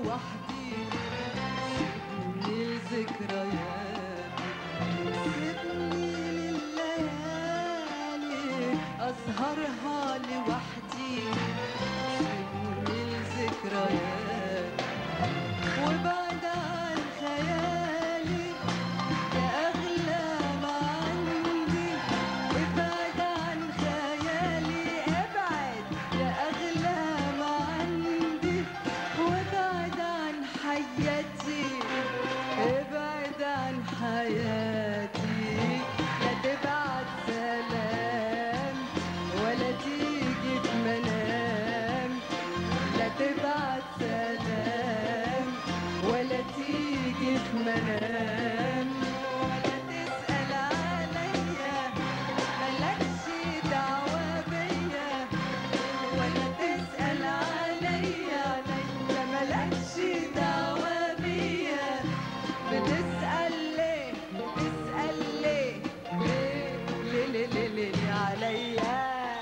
لوحدي سيبني لذكرياتي سيبني لليالي أسهرها لوحدي سيبني لذكرياتي وبعد عن خيالي يا أغلى ما عندي ابعد عن خيالي ابعد يا أغلى ما عندي وابعد عن حياتي ابعد عن حياتي لا تبعت سلام ولا تيجي في منام لا تبعت سلام ولا تيجي في منام ولا تسأل عليا ملكش دعوة بيا ولا تسأل عليا عليا ملكش دعوة بيا بتسأل ليه بتسأل ليه ليه ليه ليه ليه, ليه, ليه عليا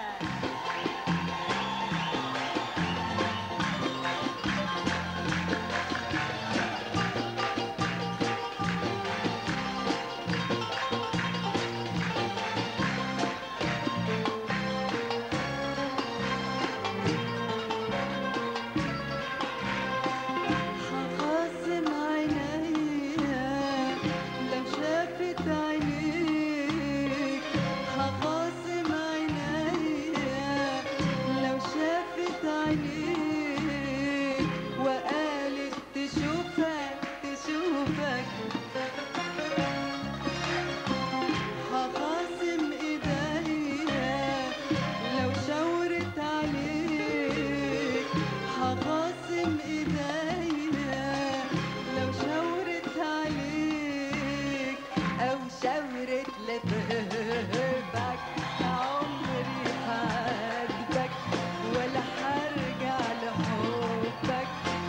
هخاصم عينيا لو شافت عينيك هخاصم عينيا لو شافت عينيك وقالت تشوفك تشوفك هخاصم ايديا لو شاورت عليك هخاصم ايديا لو شاورت عليك او شاورت لبابك عمري حاجبك ولا هرجع لحبك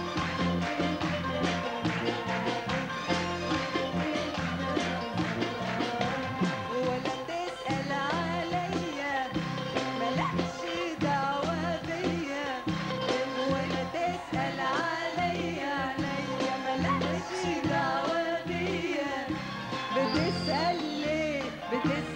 ولا تسأل عليا ملكش دعوة بيا ولا تسأل عليا عليا ملكش دعوة بيا بتسأل ليه بتسأل